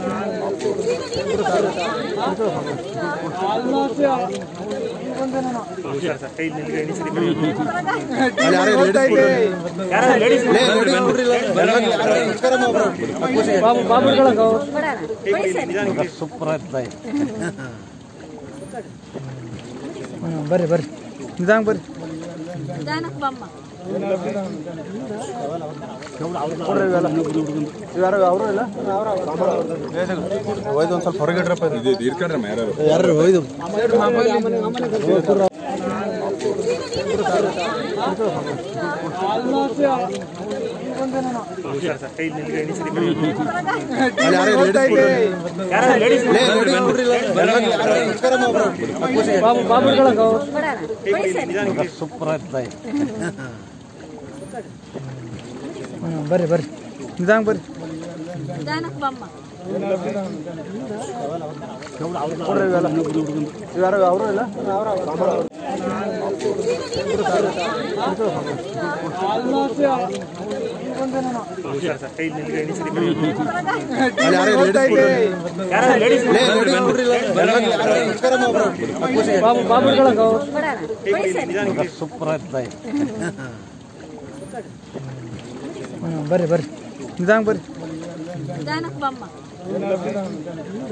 super ಆಗ್ತದೆ ಬರ್ರಿ ಬರ್ರಿ ನಿಧಾನ ಬರ್ರಿ ನಿಧಾನಕ್ಕೆ ಬಮ್ಮ ಯಾರು ಅವರು ಇಲ್ಲ ಹೋಯ್ದು ಒಂದ್ ಸ್ವಲ್ಪ ಹೊರಗಿಡ್ರಪ್ಪ ಇದು ಇರ್ಕೊಂಡ್ರಮ್ಮ ಯಾರು ಯಾರು ಹೋಯ್ದು ಸೂಪರ್ ಆಗ್ತದೆ ಬರ್ರಿ ಬರ್ರಿ ನಿಧಾನ ಬರ್ರಿ ನಿಧಾನಕ್ಕೆ ಬಮ್ಮ ಯಾರು ಅವರು ಇಲ್ಲ ಸೂಪರ್ ಆಗ್ತದೆ ಬರ್ರಿ ಬರ್ರಿ ನಿಧಾನ ಬರ್ರಿ ನಿಧಾನಕ್ಕೆ ಬಮ್ಮ